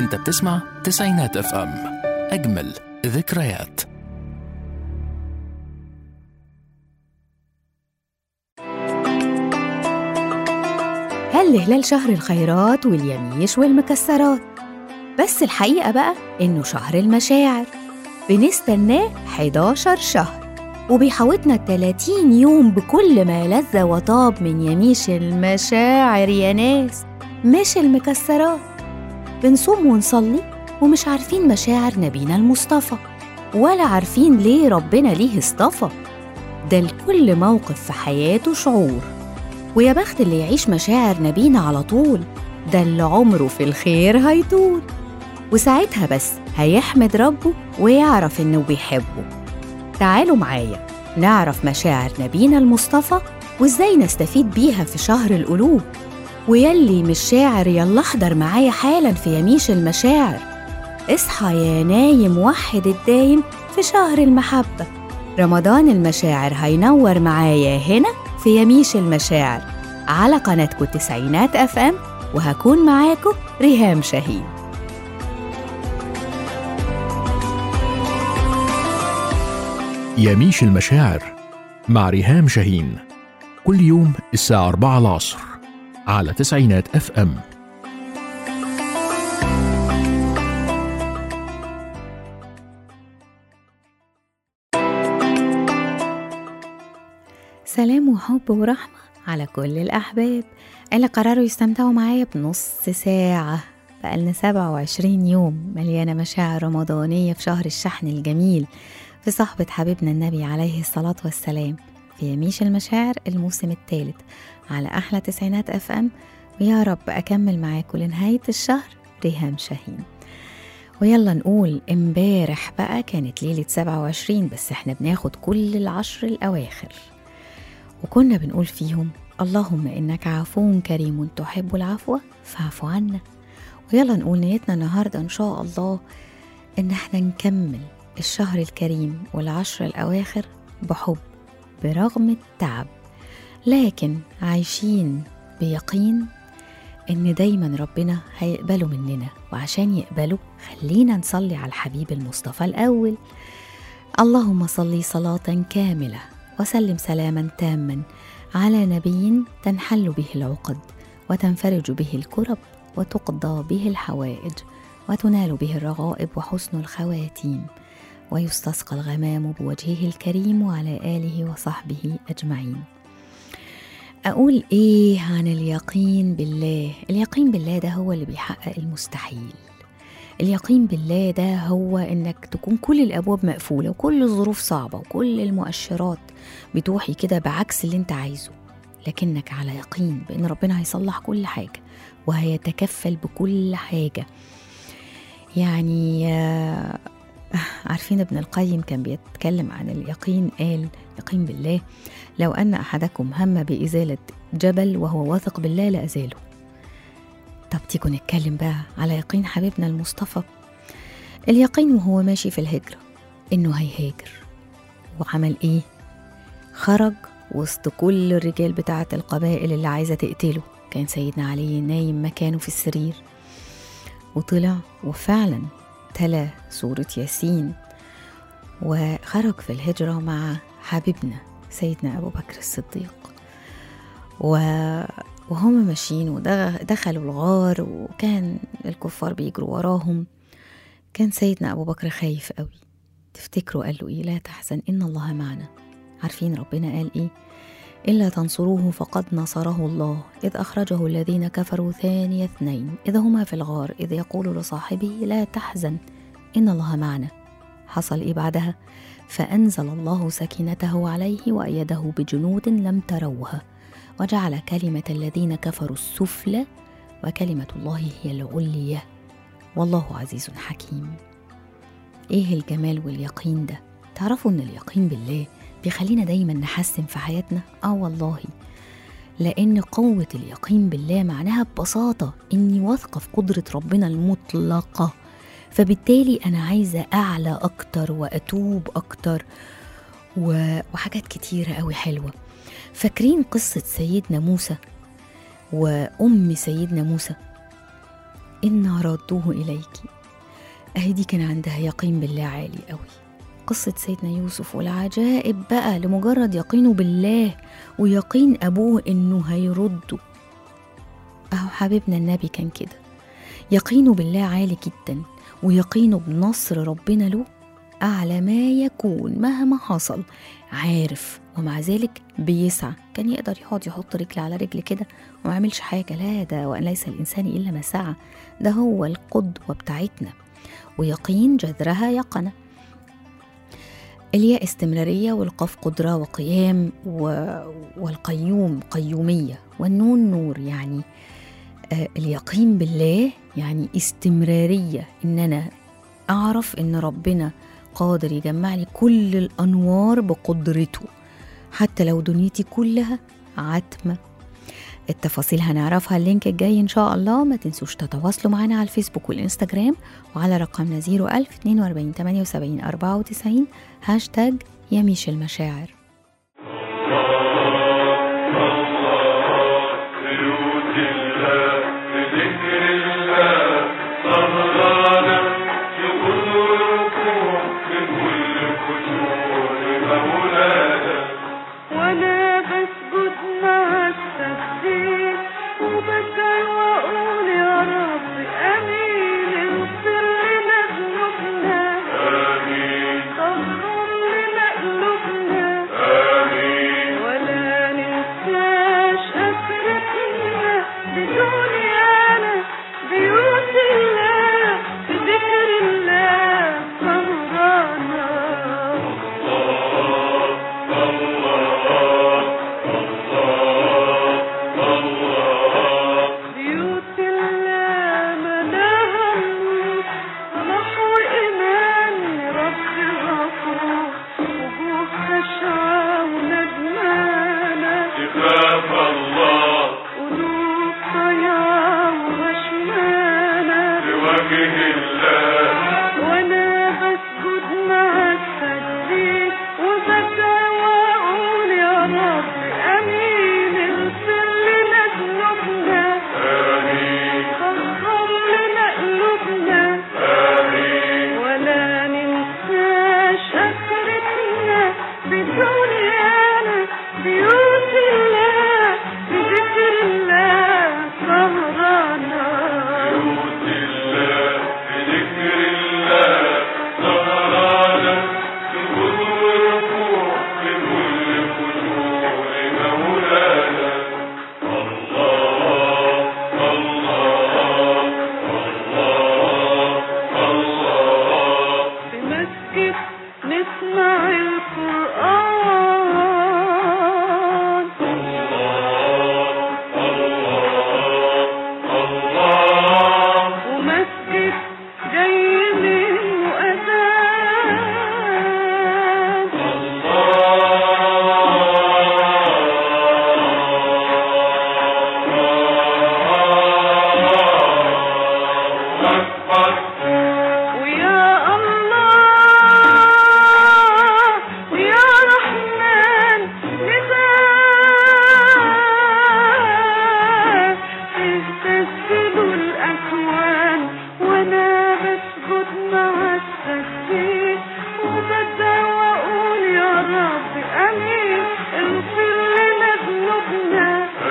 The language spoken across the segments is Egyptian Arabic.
انت بتسمع تسعينات اف ام اجمل ذكريات هل هلال شهر الخيرات واليميش والمكسرات بس الحقيقة بقى إنه شهر المشاعر بنستناه 11 شهر وبيحوطنا 30 يوم بكل ما لذ وطاب من يميش المشاعر يا ناس مش المكسرات بنصوم ونصلي ومش عارفين مشاعر نبينا المصطفى ولا عارفين ليه ربنا ليه اصطفى ده لكل موقف في حياته شعور ويا بخت اللي يعيش مشاعر نبينا على طول ده اللي عمره في الخير هيطول وساعتها بس هيحمد ربه ويعرف إنه بيحبه تعالوا معايا نعرف مشاعر نبينا المصطفى وإزاي نستفيد بيها في شهر القلوب ويلي مش شاعر يلا احضر معايا حالا في يميش المشاعر اصحى يا نايم وحد الدايم في شهر المحبة رمضان المشاعر هينور معايا هنا في يميش المشاعر على قناتكم التسعينات اف ام وهكون معاكم ريهام شاهين يميش المشاعر مع ريهام شاهين كل يوم الساعة 4 العصر على تسعينات اف ام سلام وحب ورحمة على كل الأحباب اللي قرروا يستمتعوا معايا بنص ساعة بقالنا 27 يوم مليانة مشاعر رمضانية في شهر الشحن الجميل في صحبة حبيبنا النبي عليه الصلاة والسلام في يميش المشاعر الموسم الثالث على أحلى تسعينات أف أم ويا رب أكمل معاكم لنهاية الشهر ريهام شاهين ويلا نقول امبارح بقى كانت ليلة 27 بس احنا بناخد كل العشر الأواخر وكنا بنقول فيهم اللهم إنك عفو كريم تحب العفو فاعف عنا ويلا نقول نيتنا النهاردة إن شاء الله إن احنا نكمل الشهر الكريم والعشر الأواخر بحب برغم التعب لكن عايشين بيقين إن دايما ربنا هيقبله مننا وعشان يقبله خلينا نصلي على الحبيب المصطفى الأول اللهم صلي صلاة كاملة وسلم سلاما تاما على نبي تنحل به العقد وتنفرج به الكرب وتقضى به الحوائج وتنال به الرغائب وحسن الخواتيم ويستسقى الغمام بوجهه الكريم وعلى آله وصحبه أجمعين أقول إيه عن اليقين بالله اليقين بالله ده هو اللي بيحقق المستحيل اليقين بالله ده هو إنك تكون كل الأبواب مقفولة وكل الظروف صعبة وكل المؤشرات بتوحي كده بعكس اللي انت عايزه لكنك على يقين بأن ربنا هيصلح كل حاجة وهيتكفل بكل حاجة يعني آه، عارفين ابن القيم كان بيتكلم عن اليقين قال يقين بالله لو أن أحدكم هم بإزالة جبل وهو واثق بالله لأزاله طب تيجوا نتكلم بقى على يقين حبيبنا المصطفى اليقين وهو ماشي في الهجرة إنه هيهاجر وعمل إيه؟ خرج وسط كل الرجال بتاعة القبائل اللي عايزة تقتله كان سيدنا علي نايم مكانه في السرير وطلع وفعلا تلا سورة ياسين وخرج في الهجرة مع حبيبنا سيدنا أبو بكر الصديق و... وهم ماشيين ودخلوا الغار وكان الكفار بيجروا وراهم كان سيدنا أبو بكر خايف قوي تفتكروا قال له إيه لا تحزن إن الله معنا عارفين ربنا قال إيه إلا تنصروه فقد نصره الله إذ أخرجه الذين كفروا ثاني اثنين إذ هما في الغار إذ يقول لصاحبه لا تحزن إن الله معنا حصل إيه بعدها فأنزل الله سكينته عليه وأيده بجنود لم تروها وجعل كلمة الذين كفروا السفلى وكلمة الله هي العليا والله عزيز حكيم إيه الجمال واليقين ده تعرفوا إن اليقين بالله بيخلينا دايما نحسن في حياتنا اه والله لان قوه اليقين بالله معناها ببساطه اني واثقه في قدره ربنا المطلقه فبالتالي انا عايزه اعلى اكتر واتوب اكتر و- وحاجات كتيره قوي حلوه فاكرين قصه سيدنا موسى وام سيدنا موسى إنا ردوه إليك أهي دي كان عندها يقين بالله عالي قوي قصة سيدنا يوسف والعجائب بقى لمجرد يقينه بالله ويقين أبوه إنه هيرده أهو حبيبنا النبي كان كده يقينه بالله عالي جدا ويقينه بنصر ربنا له أعلى ما يكون مهما حصل عارف ومع ذلك بيسعى كان يقدر يقعد يحط رجل على رجل كده وما يعملش حاجة لا ده وأن ليس الإنسان إلا ما سعى ده هو القدوة بتاعتنا ويقين جذرها يقنة الياء استمرارية والقاف قدرة وقيام و... والقيوم قيومية والنون نور يعني آه اليقين بالله يعني استمرارية إن أنا أعرف إن ربنا قادر يجمع لي كل الأنوار بقدرته حتى لو دنيتي كلها عتمة التفاصيل هنعرفها اللينك الجاي إن شاء الله ما تنسوش تتواصلوا معنا على الفيسبوك والإنستجرام وعلى رقمنا 01000 42 78 94 هاشتاج يميش المشاعر بيوت الله بذكر الله صلانا في كل ركوع في كل خشوع مولانا وانا بسجد مع التسبيح وبكر واقول يا رب امين اغفر لنا ذنوبنا آمين طهر لنا قلوبنا آمين ولا ننساش اسرتنا بدنيانا بيوت الله بذكر الله صبرانا بيوت الله ملاها النور صلاح وإيمان رب غفور وجوه خشعة وندمانة خاف الله قلوب ضياع وغشمانة بوجه الله وأنا بسجد مع التسبيح وبكى وأقول يا رب أمين اغفر لنا ذنوبنا آمين طهر لنا قلوبنا آمين ولا ننساش آخرتنا بدنيانا بيوت الله بذكر الله سهرانا بيوت الله بذكر الله سهرانا في كل ركوع في كل خشوع مولانا الله الله الله الله في مسجد نسمع القرآن ومسجد جاي منه أذان ويا الله ويا رحمن نداء تستسجد الأكوان وأنا بسجد مع التسبيح وبدأ وأقول يا رب أمين اغفر لنا ذنوبنا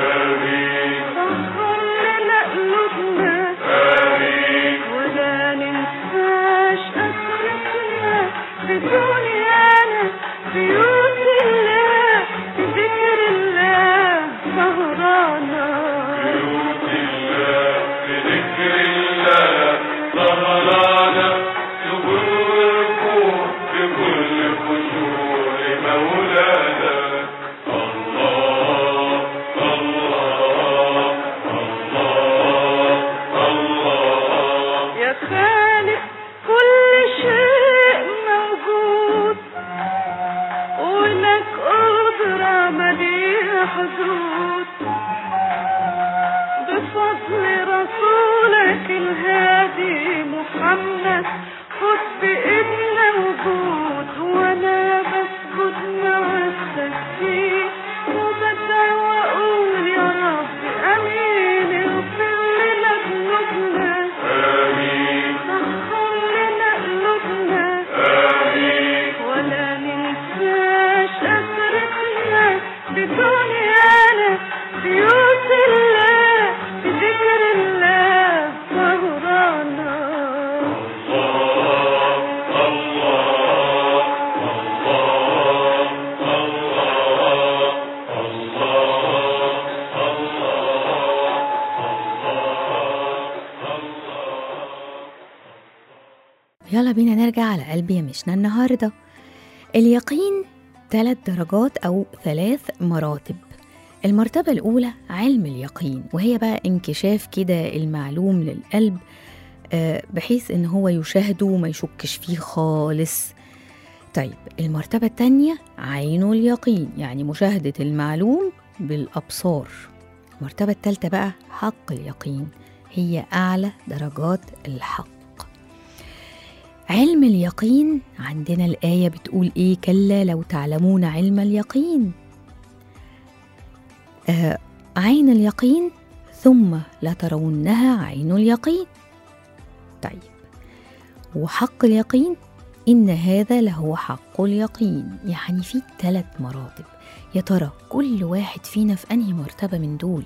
طهر لنا قلوبنا ولا ننساش أسرتنا بدنيانا بيوت الله بذكر الله سهرانا بيوت الله بذكر الله سهرانا في كل ركوع في كل خشوع مولانا الله الله الله الله يا خالق كل شيء موجود ولك قدرة مليئة حدود بفضل رسولك الهادي محمد خد بإيدنا وجود وأنا بسجد مع التسبيح وبدعي وأقول يا رب أمين اغفر لنا ذنوبنا يلا بينا نرجع على قلب يمشنا النهاردة اليقين ثلاث درجات أو ثلاث مراتب المرتبة الأولى علم اليقين وهي بقى انكشاف كده المعلوم للقلب آه، بحيث إن هو يشاهده وما يشكش فيه خالص طيب المرتبة التانية عين اليقين يعني مشاهدة المعلوم بالأبصار المرتبة التالتة بقى حق اليقين هي أعلى درجات الحق علم اليقين عندنا الآية بتقول إيه كلا لو تعلمون علم اليقين آه عين اليقين ثم لترونها عين اليقين طيب وحق اليقين إن هذا لهو حق اليقين يعني في ثلاث مراتب يا ترى كل واحد فينا في أنهي مرتبة من دول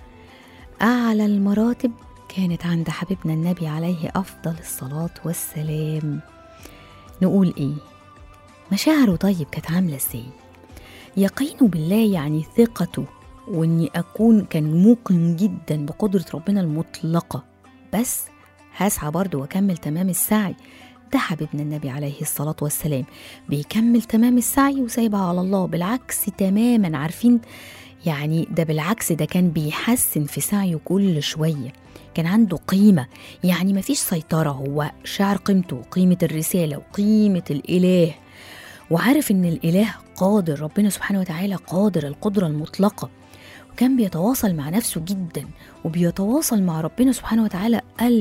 أعلى المراتب كانت عند حبيبنا النبي عليه أفضل الصلاة والسلام نقول إيه مشاعره طيب كانت عاملة إزاي يقينه بالله يعني ثقته وإني أكون كان موقن جدا بقدرة ربنا المطلقة بس هسعى برضه وأكمل تمام السعي ده حبيبنا النبي عليه الصلاة والسلام بيكمل تمام السعي وسايبها على الله بالعكس تماما عارفين يعني ده بالعكس ده كان بيحسن في سعيه كل شوية كان عنده قيمة يعني مفيش سيطرة هو شعر قيمته وقيمة الرسالة وقيمة الإله وعارف إن الإله قادر ربنا سبحانه وتعالى قادر القدرة المطلقة وكان بيتواصل مع نفسه جدا وبيتواصل مع ربنا سبحانه وتعالى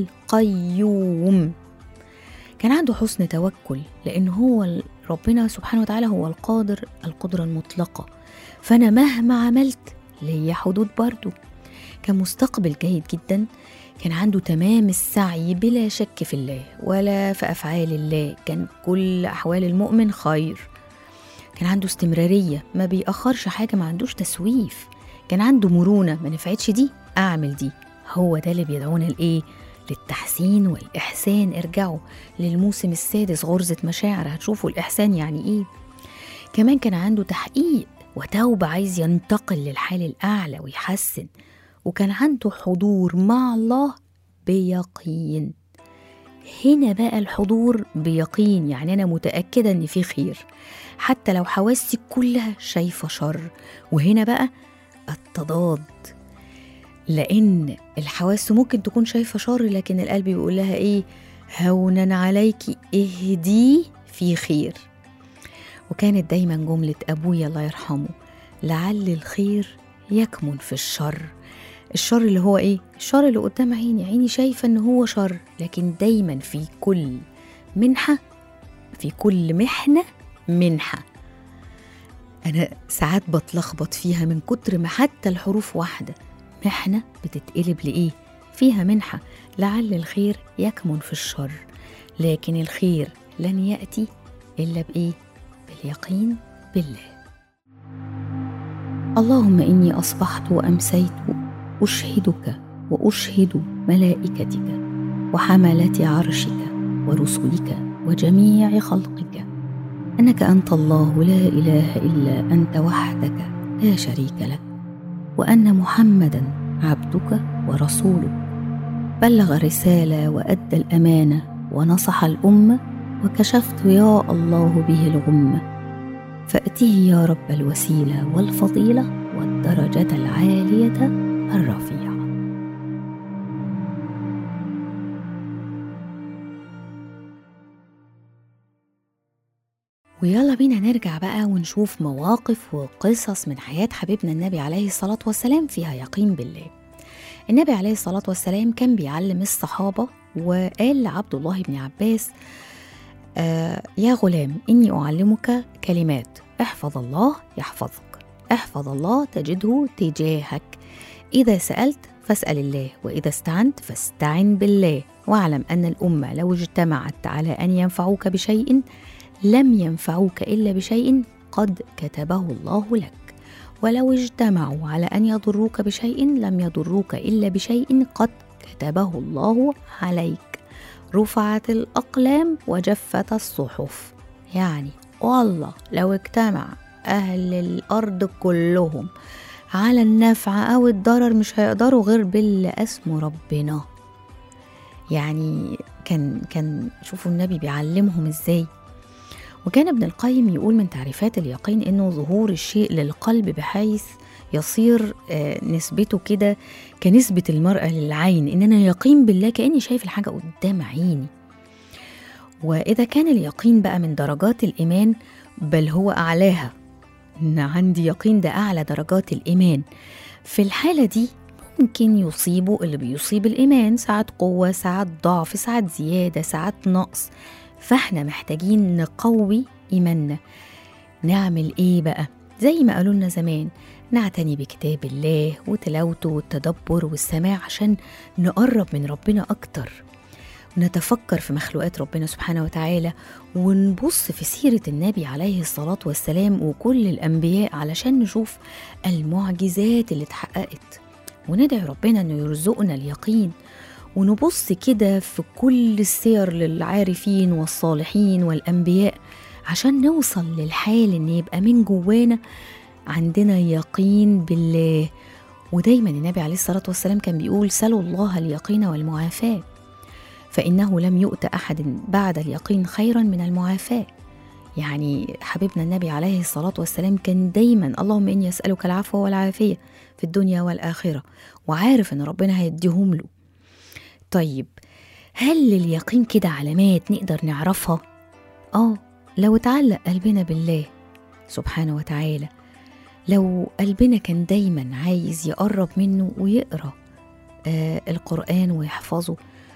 القيوم كان عنده حسن توكل لأن هو ال- ربنا سبحانه وتعالى هو القادر القدرة المطلقة فأنا مهما عملت ليا حدود برضو كان مستقبل جيد جدا كان عنده تمام السعي بلا شك في الله ولا في أفعال الله كان كل أحوال المؤمن خير كان عنده استمرارية ما بيأخرش حاجة ما عندوش تسويف كان عنده مرونة ما نفعتش دي أعمل دي هو ده اللي بيدعونا لإيه للتحسين والإحسان ارجعوا للموسم السادس غرزة مشاعر هتشوفوا الإحسان يعني إيه كمان كان عنده تحقيق وتوبة عايز ينتقل للحال الأعلى ويحسن وكان عنده حضور مع الله بيقين هنا بقى الحضور بيقين يعني أنا متأكدة إن في خير حتى لو حواسي كلها شايفة شر وهنا بقى التضاد لأن الحواس ممكن تكون شايفة شر لكن القلب بيقول لها إيه هونا عليك اهدي في خير وكانت دايما جملة أبويا الله يرحمه لعل الخير يكمن في الشر الشر اللي هو ايه الشر اللي قدام عيني عيني شايفة ان هو شر لكن دايما في كل منحة في كل محنة منحة أنا ساعات بتلخبط فيها من كتر ما حتى الحروف واحدة محنة بتتقلب لإيه فيها منحة لعل الخير يكمن في الشر لكن الخير لن يأتي إلا بإيه باليقين بالله اللهم إني أصبحت وأمسيت أشهدك وأشهد ملائكتك وحملة عرشك ورسلك وجميع خلقك أنك أنت الله لا إله إلا أنت وحدك لا شريك لك وأن محمدا عبدك ورسولك بلغ الرسالة وأدى الأمانة ونصح الأمة وكشفت يا الله به الغمة فأته يا رب الوسيلة والفضيلة والدرجة العالية الرفيعة ويلا بينا نرجع بقى ونشوف مواقف وقصص من حياة حبيبنا النبي عليه الصلاة والسلام فيها يقين بالله النبي عليه الصلاة والسلام كان بيعلم الصحابة وقال لعبد الله بن عباس آه يا غلام إني أعلمك كلمات احفظ الله يحفظك احفظ الله تجده تجاهك إذا سألت فاسأل الله وإذا استعنت فاستعن بالله واعلم أن الأمة لو اجتمعت على أن ينفعوك بشيء لم ينفعوك إلا بشيء قد كتبه الله لك ولو اجتمعوا على أن يضروك بشيء لم يضروك إلا بشيء قد كتبه الله عليك رفعت الأقلام وجفت الصحف يعني والله لو اجتمع أهل الأرض كلهم على النفع أو الضرر مش هيقدروا غير باللي اسمه ربنا يعني كان كان شوفوا النبي بيعلمهم ازاي وكان ابن القيم يقول من تعريفات اليقين انه ظهور الشيء للقلب بحيث يصير آه، نسبته كده كنسبة المرأة للعين إن أنا يقين بالله كأني شايف الحاجة قدام عيني وإذا كان اليقين بقى من درجات الإيمان بل هو أعلاها إن عندي يقين ده أعلى درجات الإيمان في الحالة دي ممكن يصيبه اللي بيصيب الإيمان ساعات قوة ساعات ضعف ساعات زيادة ساعات نقص فاحنا محتاجين نقوي إيماننا نعمل إيه بقى زي ما قالوا لنا زمان نعتني بكتاب الله وتلاوته والتدبر والسماع عشان نقرب من ربنا أكتر ونتفكر في مخلوقات ربنا سبحانه وتعالى ونبص في سيرة النبي عليه الصلاة والسلام وكل الأنبياء علشان نشوف المعجزات اللي اتحققت وندعي ربنا إنه يرزقنا اليقين ونبص كده في كل السير للعارفين والصالحين والأنبياء عشان نوصل للحال إن يبقى من جوانا عندنا يقين بالله ودايما النبي عليه الصلاة والسلام كان بيقول سلوا الله اليقين والمعافاة فإنه لم يؤت أحد بعد اليقين خيرا من المعافاة يعني حبيبنا النبي عليه الصلاة والسلام كان دايما اللهم إني أسألك العفو والعافية في الدنيا والآخرة وعارف إن ربنا هيديهم له طيب هل لليقين كده علامات نقدر نعرفها؟ آه لو اتعلق قلبنا بالله سبحانه وتعالى لو قلبنا كان دايما عايز يقرب منه ويقرأ آه القرآن ويحفظه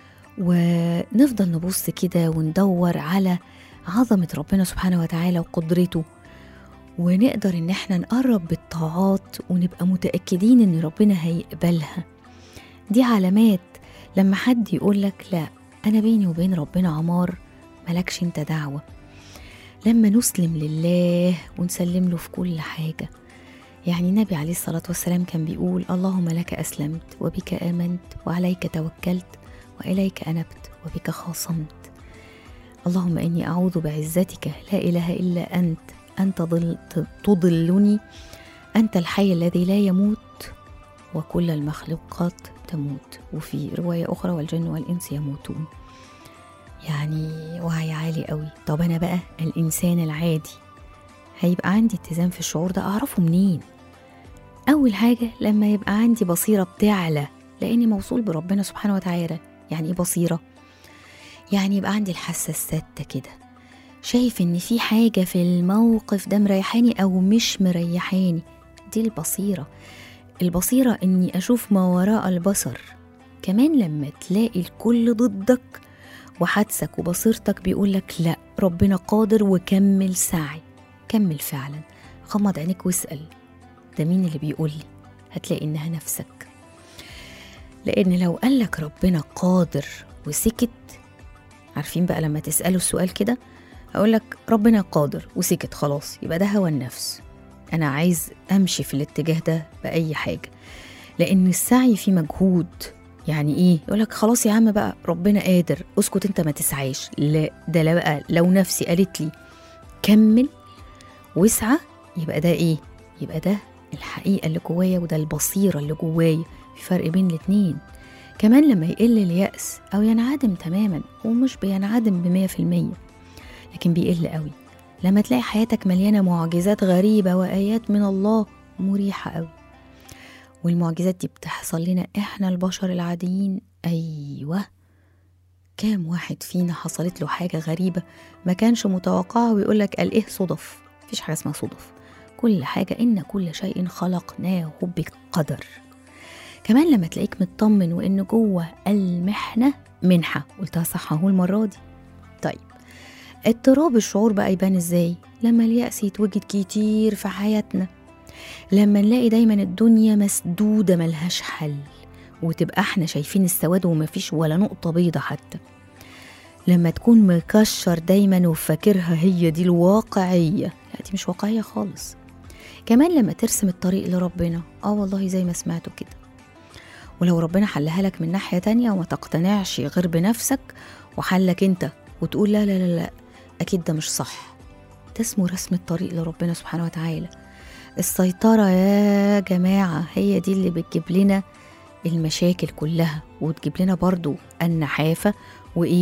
ونفضل نبص كده وندور على عظمة ربنا سبحانه وتعالى وقدرته ونقدر ان احنا نقرب بالطاعات ونبقى متأكدين ان ربنا هيقبلها دي علامات لما حد يقولك لا انا بيني وبين ربنا عمار ملكش انت دعوة لما نسلم لله ونسلم له في كل حاجة يعني النبي عليه الصلاة والسلام كان بيقول اللهم لك أسلمت وبك آمنت وعليك توكلت وإليك أنبت وبك خاصمت اللهم إني أعوذ بعزتك لا إله إلا أنت أن تضل تضلني أنت الحي الذي لا يموت وكل المخلوقات تموت وفي رواية أخرى والجن والإنس يموتون يعني وعي عالي قوي طب أنا بقى الإنسان العادي هيبقى عندي اتزان في الشعور ده أعرفه منين أول حاجة لما يبقى عندي بصيرة بتعلى لأني موصول بربنا سبحانه وتعالى يعني إيه بصيرة؟ يعني يبقى عندي الحاسة الستة كده شايف إن في حاجة في الموقف ده مريحاني أو مش مريحاني دي البصيرة البصيرة إني أشوف ما وراء البصر كمان لما تلاقي الكل ضدك وحدسك وبصيرتك بيقولك لا ربنا قادر وكمل سعي كمل فعلا غمض عينيك واسأل ده مين اللي بيقول لي هتلاقي إنها نفسك لأن لو قالك ربنا قادر وسكت عارفين بقى لما تسألوا السؤال كده هقولك ربنا قادر وسكت خلاص يبقى ده هوى النفس أنا عايز أمشي في الاتجاه ده بأي حاجة لأن السعي فيه مجهود يعني إيه يقولك خلاص يا عم بقى ربنا قادر اسكت أنت ما تسعاش لا ده لا بقى لو نفسي قالت لي كمل واسعى يبقى ده إيه يبقى ده الحقيقة اللي جوايا وده البصيرة اللي جوايا في فرق بين الاتنين كمان لما يقل اليأس أو ينعدم تماما ومش بينعدم بمية في المية لكن بيقل قوي لما تلاقي حياتك مليانة معجزات غريبة وآيات من الله مريحة قوي والمعجزات دي بتحصل لنا احنا البشر العاديين أيوة كام واحد فينا حصلت له حاجة غريبة ما كانش متوقعها ويقولك قال ايه صدف مفيش حاجة اسمها صدف كل حاجة إن كل شيء خلقناه بقدر كمان لما تلاقيك مطمن وإن جوه المحنة منحة قلتها صح اهو المرة دي طيب اضطراب الشعور بقى يبان ازاي لما اليأس يتوجد كتير في حياتنا لما نلاقي دايما الدنيا مسدودة ملهاش حل وتبقى احنا شايفين السواد ومفيش ولا نقطة بيضة حتى لما تكون مكشر دايما وفاكرها هي دي الواقعية لا دي مش واقعية خالص كمان لما ترسم الطريق لربنا اه والله زي ما سمعتوا كده ولو ربنا حلها لك من ناحية تانية وما تقتنعش غير بنفسك وحلك انت وتقول لا لا لا لا أكيد ده مش صح ده اسمه رسم الطريق لربنا سبحانه وتعالى السيطرة يا جماعة هي دي اللي بتجيب لنا المشاكل كلها وتجيب لنا برضو النحافة وإيه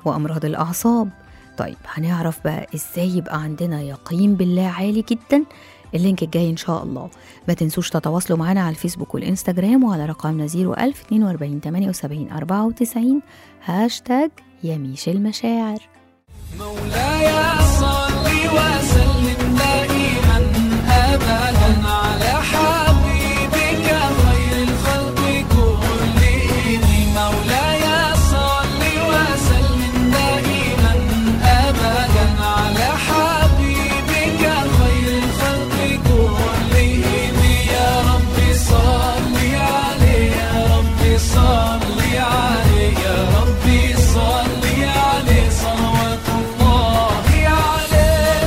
وأمراض الأعصاب طيب هنعرف بقى إزاي يبقى عندنا يقين بالله عالي جدا اللينك الجاي إن شاء الله ما تنسوش تتواصلوا معنا على الفيسبوك والإنستجرام وعلى رقمنا 01000 42 78 94 هاشتاج يميش المشاعر مولاي صل وسلم دائما ابدا على حبيبك خير الخلق كلهم مولاي صل وسلم دائما ابدا على حبيبك خير الخلق كلهم يا رب صل عليه يا رب صل عليه يا رب صل عليه صلوات الله عليه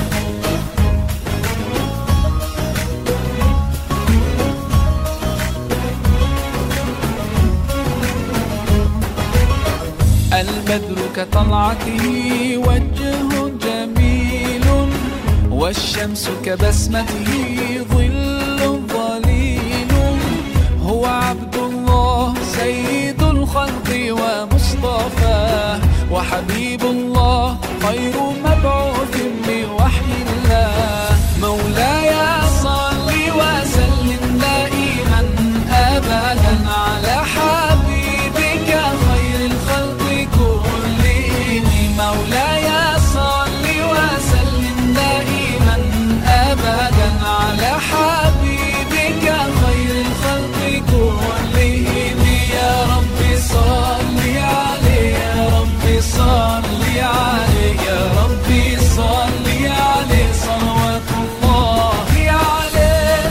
البدر كطلعته وجه جميل والشمس كبسمته ظل ظليل هو عبد الله سيد الخلق ومصطفاه وحبيب الله خير مبعوث بوحي الله مولاي صل وسلم دائما ابدا على حبيبك خير الخلق كلهم مولاي صل وسلم دائما ابدا على حبيبك خير الخلق كلهم يا رب صل عليه يا رب صل عليه يا رب صل عليه صلوات الله عليه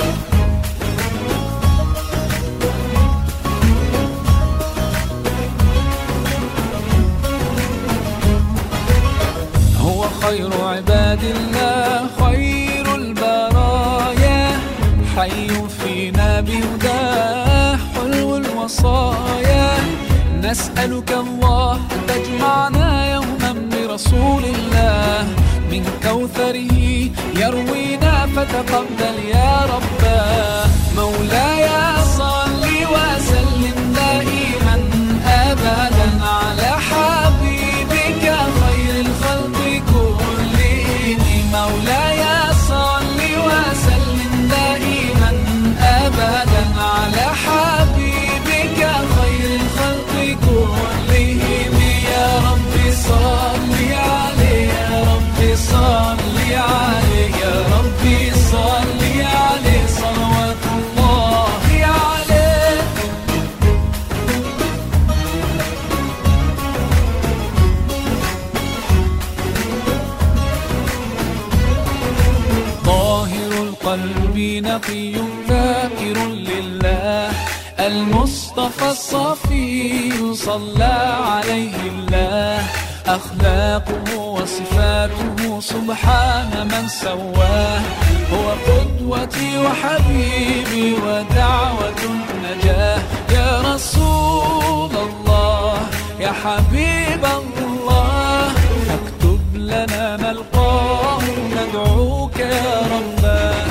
هو خير عباد الله خير البرايا حي فينا بهداه حلو الوصايا نسألك الله أن تجمعنا يوما برسول الله من كوثره يروينا فتقبل يا رباه مولاي صل وسلم دائما أبدا على حبيبك خير الخلق كلهم مولاي صل وسلم دائما أبدا على حبيبك خير الخلق كلهم يا رب صل عليه يا رب صل عليه يا رب صل عليه صلوات الله عليه طاهر القلب نقي ذاكر لله المصطفى الصفي صلى عليه الله أخلاقه وصفاته سبحان من سواه هو قدوتي وحبيبي ودعوة النجاة يا رسول الله يا حبيب الله اكتب لنا نلقاه ندعوك يا رباه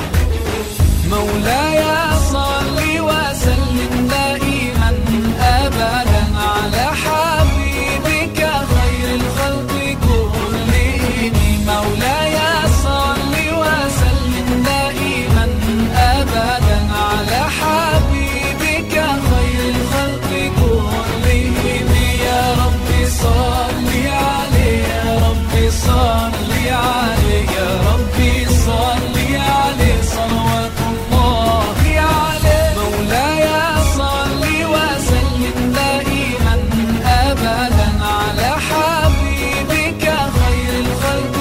مولاي صل وسلم دائما ابدا على حبيبك خير الخلق كلهم مولاي صل وسلم دائما ابدا على حبيبك خير الخلق كلهم يا رب صل عليه يا رب صل عليه يا رب صل عليه صلوات الله عليه مولاي صل وسلم دائما ابدا على حبيبك خير الخلق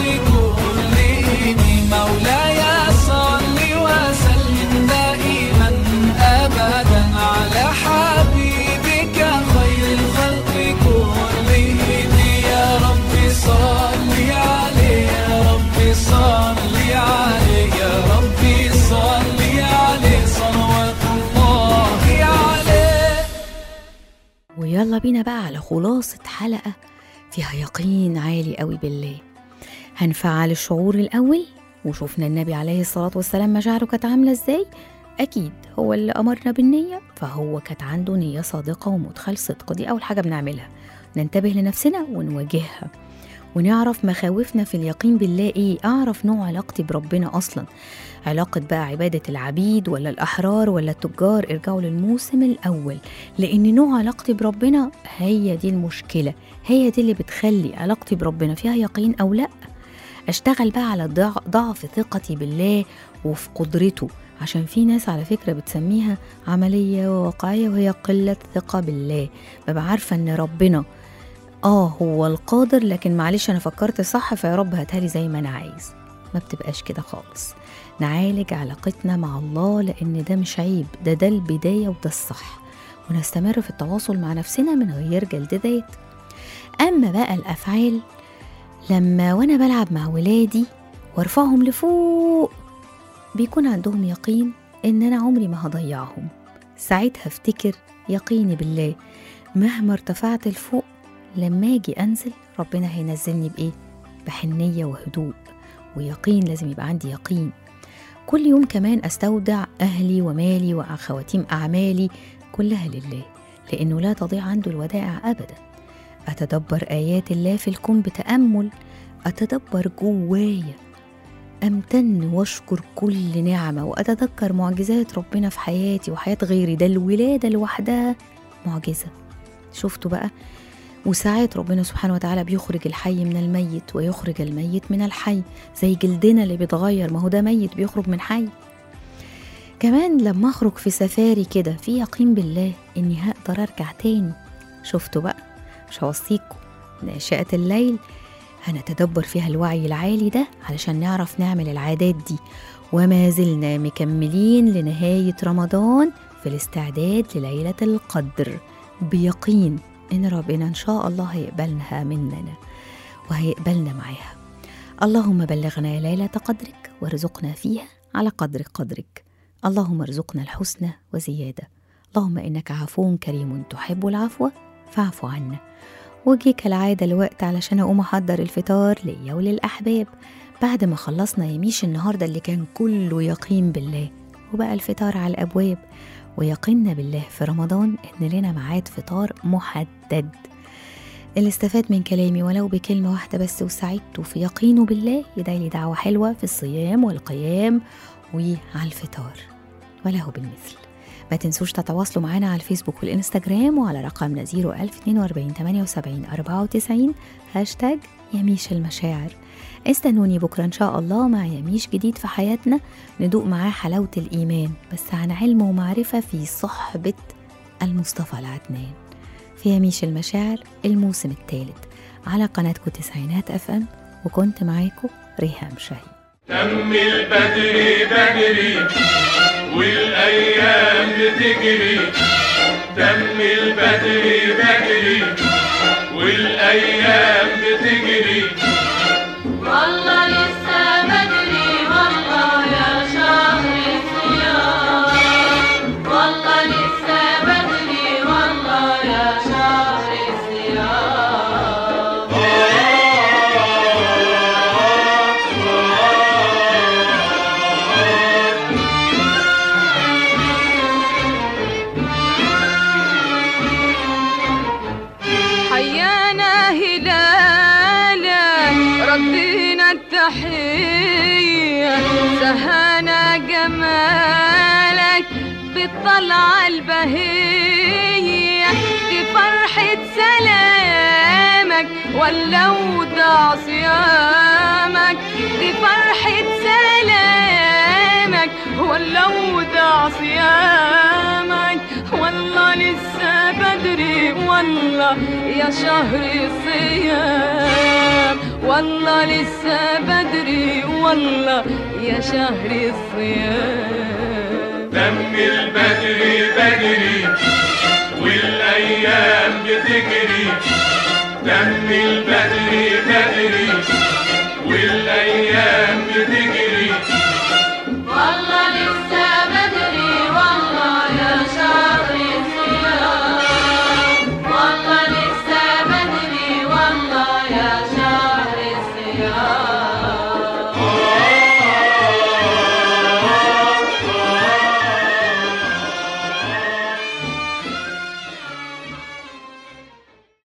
كلهم مولاي صل وسلم دائما ابدا على حبيبك خير الخلق كلهم يا رب صل عليه يا رب صل عليه يا رب صل عليه صلوات الله عليه ويلا بينا بقى على خلاصة حلقة فيها يقين عالي قوي بالله هنفعل الشعور الأول وشوفنا النبي عليه الصلاة والسلام مشاعره كانت عاملة ازاي أكيد هو اللي أمرنا بالنية فهو كانت عنده نية صادقة ومدخل صدق دي أول حاجة بنعملها ننتبه لنفسنا ونواجهها ونعرف مخاوفنا في اليقين بالله ايه اعرف نوع علاقتي بربنا اصلا علاقة بقى عبادة العبيد ولا الأحرار ولا التجار ارجعوا للموسم الأول لأن نوع علاقتي بربنا هي دي المشكلة هي دي اللي بتخلي علاقتي بربنا فيها يقين أو لأ أشتغل بقى على ضع- ضعف ثقتي بالله وفي قدرته عشان في ناس على فكرة بتسميها عملية وواقعية وهي قلة ثقة بالله ببقى عارفة إن ربنا آه هو القادر لكن معلش أنا فكرت صح فيا رب هاتها لي زي ما أنا عايز ما بتبقاش كده خالص نعالج علاقتنا مع الله لأن ده مش عيب ده ده البداية وده الصح ونستمر في التواصل مع نفسنا من غير جلد ذات أما بقى الأفعال لما وأنا بلعب مع ولادي وارفعهم لفوق بيكون عندهم يقين إن أنا عمري ما هضيعهم ساعتها افتكر يقيني بالله مهما ارتفعت لفوق لما اجي انزل ربنا هينزلني بايه بحنيه وهدوء ويقين لازم يبقى عندي يقين كل يوم كمان استودع اهلي ومالي وخواتيم اعمالي كلها لله لانه لا تضيع عنده الودائع ابدا اتدبر ايات الله في الكون بتامل اتدبر جوايا امتن واشكر كل نعمه واتذكر معجزات ربنا في حياتي وحياه غيري ده الولاده لوحدها معجزه شفتوا بقى وساعات ربنا سبحانه وتعالى بيخرج الحي من الميت ويخرج الميت من الحي زي جلدنا اللي بيتغير ما هو ده ميت بيخرج من حي كمان لما اخرج في سفاري كده في يقين بالله اني هقدر ارجع تاني شفتوا بقى مش هوصيكم ناشئة الليل هنتدبر فيها الوعي العالي ده علشان نعرف نعمل العادات دي وما زلنا مكملين لنهاية رمضان في الاستعداد لليلة القدر بيقين إن ربنا إن شاء الله هيقبلها مننا وهيقبلنا معاها اللهم بلغنا ليلة قدرك وارزقنا فيها على قدر قدرك اللهم ارزقنا الحسنى وزيادة اللهم إنك عفو كريم تحب العفو فاعف عنا وجي كالعادة الوقت علشان أقوم أحضر الفطار ليا وللأحباب بعد ما خلصنا يميش النهاردة اللي كان كله يقين بالله وبقى الفطار على الأبواب ويقيننا بالله في رمضان إن لنا ميعاد فطار محدد اللي استفاد من كلامي ولو بكلمة واحدة بس وسعدته في يقينه بالله يدعي لي دعوة حلوة في الصيام والقيام وعلى الفطار وله بالمثل ما تنسوش تتواصلوا معنا على الفيسبوك والإنستجرام وعلى رقمنا 01042 78 94 هاشتاج يميش المشاعر استنوني بكرة إن شاء الله مع يميش جديد في حياتنا ندوق معاه حلاوة الإيمان بس عن علم ومعرفة في صحبة المصطفى العدنان في يميش المشاعر الموسم الثالث على قناتكم تسعينات اف ام وكنت معاكم ريهام شاهين تم البدري بدري والايام بتجري تم البدري بدري والايام بتجري والله لسه بدري والله يا شهر الصيام والله لسه بدري والله يا شهر الصيام حيانا هلالا ردينا التحية سهانا جمالك بالطلعة البهية دي فرحة سلامك ولا ودع صيامك دي فرحة سلامك ولا ودع صيامك والله لسه بدري والله يا شهر الصيام والله لسه بدري والله يا شهر الصيام تم البدري بدري والايام بتجري تم البدري بدري والايام